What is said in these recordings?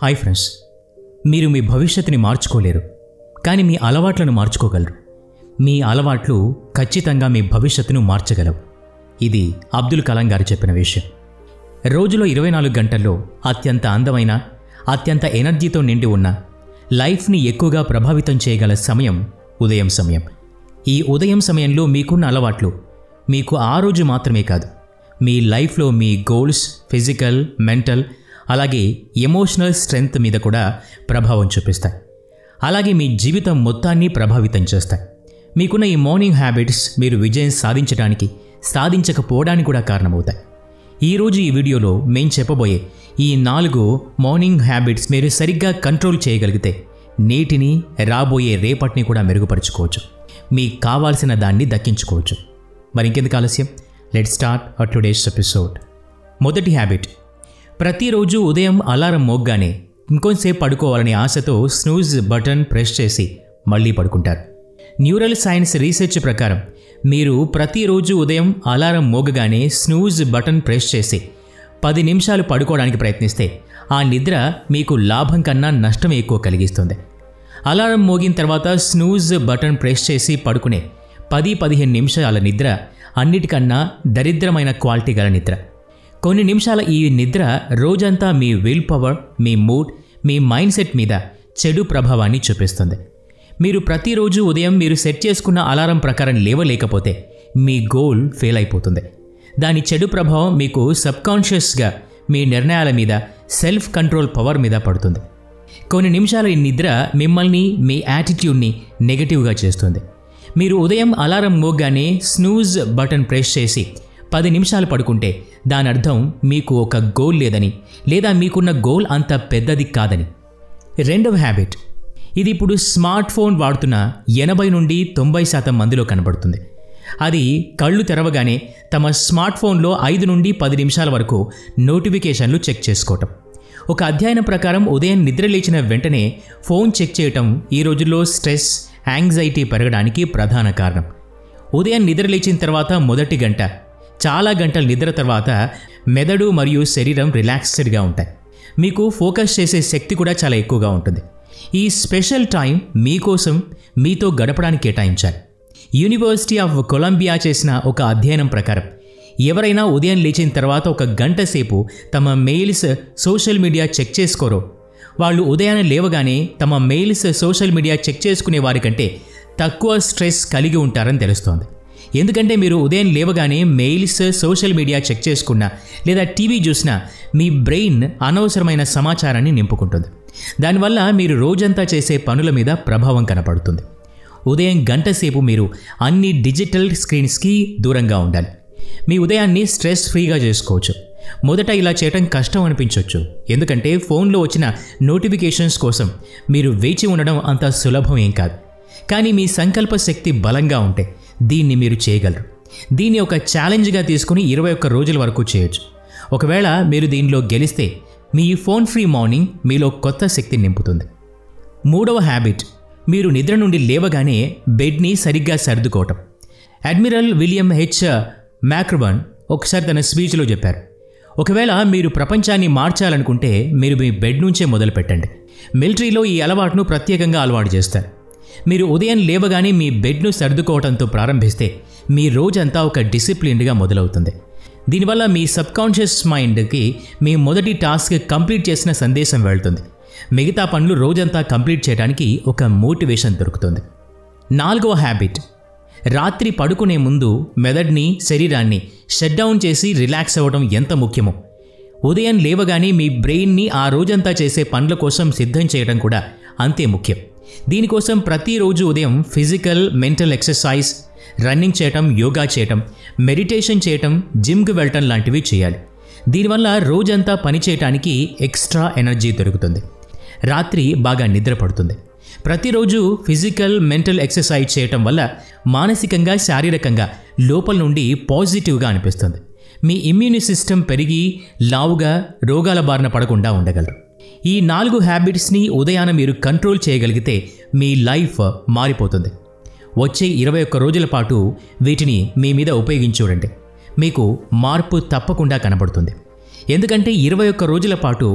hi friends మీరు మీ భవిష్యత్తుని మార్చుకోలేరు కానీ మీ అలవాట్లను మార్చుకోగలరు మీ అలవాట్లు ఖచ్చితంగా మీ భవిష్యత్తును మార్చగలవు ఇది అబ్దుల్ కలాం గారు చెప్పిన విషయం రోజులో ఇరవై నాలుగు గంటల్లో అత్యంత అందమైన అత్యంత ఎనర్జీతో నిండి ఉన్న లైఫ్ని ఎక్కువగా ప్రభావితం చేయగల సమయం ఉదయం సమయం ఈ ఉదయం సమయంలో మీకున్న అలవాట్లు మీకు ఆ రోజు మాత్రమే కాదు మీ లైఫ్లో మీ గోల్స్ ఫిజికల్ మెంటల్ అలాగే ఎమోషనల్ స్ట్రెంగ్త్ మీద కూడా ప్రభావం చూపిస్తాయి అలాగే మీ జీవితం మొత్తాన్ని ప్రభావితం చేస్తాయి మీకున్న ఈ మార్నింగ్ హ్యాబిట్స్ మీరు విజయం సాధించడానికి సాధించకపోవడానికి కూడా కారణమవుతాయి ఈరోజు ఈ వీడియోలో మేం చెప్పబోయే ఈ నాలుగు మార్నింగ్ హ్యాబిట్స్ మీరు సరిగ్గా కంట్రోల్ చేయగలిగితే నేటిని రాబోయే రేపటిని కూడా మెరుగుపరుచుకోవచ్చు మీకు కావాల్సిన దాన్ని దక్కించుకోవచ్చు మరి ఇంకెందుకు ఆలస్యం let start uh today's episode మొదటి హ్యాబిట్ ప్రతిరోజు ఉదయం అలారం మోగ్గానే ఇంకొంతసేపు పడుకోవాలనే ఆశతో స్నూజ్ బటన్ ప్రెస్ చేసి మళ్ళీ పడుకుంటారు న్యూరల్ సైన్స్ రీసెర్చ్ ప్రకారం మీరు ప్రతిరోజు ఉదయం అలారం మోగగానే స్నూజ్ బటన్ ప్రెస్ చేసి పది నిమిషాలు పడుకోవడానికి ప్రయత్నిస్తే ఆ నిద్ర మీకు లాభం కన్నా నష్టం ఎక్కువ కలిగిస్తుంది అలారం మోగిన తర్వాత స్నూజ్ బటన్ ప్రెస్ చేసి పడుకునే పది పదిహేను నిమిషాల నిద్ర అన్నిటికన్నా దరిద్రమైన క్వాలిటీ గల నిద్ర కొన్ని నిమిషాల ఈ నిద్ర రోజంతా మీ విల్ పవర్ మీ మూడ్ మీ మైండ్ సెట్ మీద చెడు ప్రభావాన్ని చూపిస్తుంది మీరు ప్రతిరోజు ఉదయం మీరు సెట్ చేసుకున్న అలారం ప్రకారం లేవలేకపోతే మీ గోల్ ఫెయిల్ అయిపోతుంది దాని చెడు ప్రభావం మీకు సబ్కాన్షియస్గా మీ నిర్ణయాల మీద సెల్ఫ్ కంట్రోల్ పవర్ మీద పడుతుంది కొన్ని నిమిషాల ఈ నిద్ర మిమ్మల్ని మీ యాటిట్యూడ్ని నెగటివ్గా చేస్తుంది మీరు ఉదయం అలారం మోగ్గానే స్నూజ్ బటన్ ప్రెస్ చేసి పది నిమిషాలు పడుకుంటే దాని అర్థం మీకు ఒక గోల్ లేదని లేదా మీకున్న గోల్ అంత పెద్దది కాదని రెండవ హ్యాబిట్ ఇది ఇప్పుడు స్మార్ట్ ఫోన్ వాడుతున్న ఎనభై నుండి తొంభై శాతం మందిలో కనబడుతుంది అది కళ్ళు తెరవగానే తమ స్మార్ట్ ఫోన్లో ఐదు నుండి పది నిమిషాల వరకు నోటిఫికేషన్లు చెక్ చేసుకోవటం ఒక అధ్యయనం ప్రకారం ఉదయం నిద్ర లేచిన వెంటనే ఫోన్ చెక్ చేయటం ఈ రోజుల్లో స్ట్రెస్ యాంగ్జైటీ పెరగడానికి ప్రధాన కారణం ఉదయం నిద్ర లేచిన తర్వాత మొదటి గంట చాలా గంటల నిద్ర తర్వాత మెదడు మరియు శరీరం రిలాక్స్డ్గా ఉంటాయి మీకు ఫోకస్ చేసే శక్తి కూడా చాలా ఎక్కువగా ఉంటుంది ఈ స్పెషల్ టైం మీకోసం మీతో గడపడానికి కేటాయించాలి యూనివర్సిటీ ఆఫ్ కొలంబియా చేసిన ఒక అధ్యయనం ప్రకారం ఎవరైనా ఉదయం లేచిన తర్వాత ఒక గంట సేపు తమ మెయిల్స్ సోషల్ మీడియా చెక్ చేసుకోరో వాళ్ళు ఉదయాన్నే లేవగానే తమ మెయిల్స్ సోషల్ మీడియా చెక్ చేసుకునే వారికంటే తక్కువ స్ట్రెస్ కలిగి ఉంటారని తెలుస్తోంది ఎందుకంటే మీరు ఉదయం లేవగానే మెయిల్స్ సోషల్ మీడియా చెక్ చేసుకున్నా లేదా టీవీ చూసినా మీ బ్రెయిన్ అనవసరమైన సమాచారాన్ని నింపుకుంటుంది దానివల్ల మీరు రోజంతా చేసే పనుల మీద ప్రభావం కనపడుతుంది ఉదయం గంట సేపు మీరు అన్ని డిజిటల్ స్క్రీన్స్కి దూరంగా ఉండాలి మీ ఉదయాన్ని స్ట్రెస్ ఫ్రీగా చేసుకోవచ్చు మొదట ఇలా చేయటం కష్టం అనిపించవచ్చు ఎందుకంటే ఫోన్లో వచ్చిన నోటిఫికేషన్స్ కోసం మీరు వేచి ఉండడం అంత సులభం ఏం కాదు కానీ మీ సంకల్ప శక్తి బలంగా ఉంటే దీన్ని మీరు చేయగలరు దీన్ని ఒక ఛాలెంజ్గా తీసుకుని ఇరవై ఒక్క రోజుల వరకు చేయొచ్చు ఒకవేళ మీరు దీనిలో గెలిస్తే మీ ఫోన్ ఫ్రీ మార్నింగ్ మీలో కొత్త శక్తి నింపుతుంది మూడవ హ్యాబిట్ మీరు నిద్ర నుండి లేవగానే బెడ్ని సరిగ్గా సర్దుకోవటం అడ్మిరల్ విలియం హెచ్ మ్యాక్రబన్ ఒకసారి తన స్పీచ్లో చెప్పారు ఒకవేళ మీరు ప్రపంచాన్ని మార్చాలనుకుంటే మీరు మీ బెడ్ నుంచే మొదలు పెట్టండి మిలిటరీలో ఈ అలవాటును ప్రత్యేకంగా అలవాటు చేస్తారు మీరు ఉదయం లేవగానే మీ బెడ్ను సర్దుకోవడంతో ప్రారంభిస్తే మీ రోజంతా ఒక డిసిప్లిన్డ్గా మొదలవుతుంది దీనివల్ల మీ సబ్కాన్షియస్ మైండ్కి మీ మొదటి టాస్క్ కంప్లీట్ చేసిన సందేశం వెళ్తుంది మిగతా పనులు రోజంతా కంప్లీట్ చేయడానికి ఒక మోటివేషన్ దొరుకుతుంది నాలుగవ హ్యాబిట్ రాత్రి పడుకునే ముందు మెదడుని శరీరాన్ని షట్ డౌన్ చేసి రిలాక్స్ అవ్వడం ఎంత ముఖ్యమో ఉదయం లేవగానే మీ బ్రెయిన్ని ఆ రోజంతా చేసే పనుల కోసం సిద్ధం చేయడం కూడా అంతే ముఖ్యం దీనికోసం ప్రతిరోజు ఉదయం ఫిజికల్ మెంటల్ ఎక్సర్సైజ్ రన్నింగ్ చేయటం యోగా చేయటం మెడిటేషన్ చేయటం జిమ్కి వెళ్ళటం లాంటివి చేయాలి దీనివల్ల రోజంతా పని చేయటానికి ఎక్స్ట్రా ఎనర్జీ దొరుకుతుంది రాత్రి బాగా నిద్ర పడుతుంది ప్రతిరోజు ఫిజికల్ మెంటల్ ఎక్సర్సైజ్ చేయటం వల్ల మానసికంగా శారీరకంగా లోపల నుండి పాజిటివ్గా అనిపిస్తుంది మీ ఇమ్యూని సిస్టమ్ పెరిగి లావుగా రోగాల బారిన పడకుండా ఉండగలరు ఈ నాలుగు హ్యాబిట్స్ని ఉదయాన మీరు కంట్రోల్ చేయగలిగితే మీ లైఫ్ మారిపోతుంది వచ్చే ఇరవై ఒక్క రోజుల పాటు వీటిని మీ మీద ఉపయోగించి చూడండి మీకు మార్పు తప్పకుండా కనబడుతుంది ఎందుకంటే ఇరవై ఒక్క రోజుల పాటు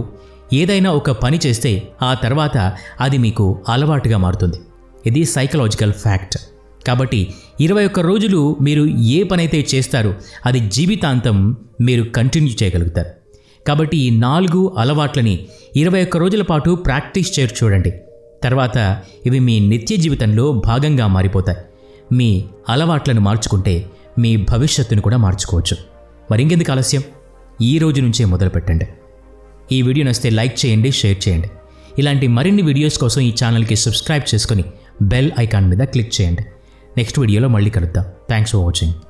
ఏదైనా ఒక పని చేస్తే ఆ తర్వాత అది మీకు అలవాటుగా మారుతుంది ఇది సైకలాజికల్ ఫ్యాక్ట్ కాబట్టి ఇరవై ఒక్క రోజులు మీరు ఏ పనైతే చేస్తారో అది జీవితాంతం మీరు కంటిన్యూ చేయగలుగుతారు కాబట్టి ఈ నాలుగు అలవాట్లని ఇరవై ఒక్క రోజుల పాటు ప్రాక్టీస్ చేసి చూడండి తర్వాత ఇవి మీ నిత్య జీవితంలో భాగంగా మారిపోతాయి మీ అలవాట్లను మార్చుకుంటే మీ భవిష్యత్తును కూడా మార్చుకోవచ్చు మరి ఇంకెందుకు ఆలస్యం ఈ రోజు నుంచే మొదలు పెట్టండి ఈ వీడియో నచ్చితే లైక్ చేయండి షేర్ చేయండి ఇలాంటి మరిన్ని వీడియోస్ కోసం ఈ ఛానల్కి సబ్స్క్రైబ్ చేసుకొని బెల్ ఐకాన్ మీద క్లిక్ చేయండి నెక్స్ట్ వీడియోలో మళ్ళీ కలుద్దాం థ్యాంక్స్ ఫర్ వాచింగ్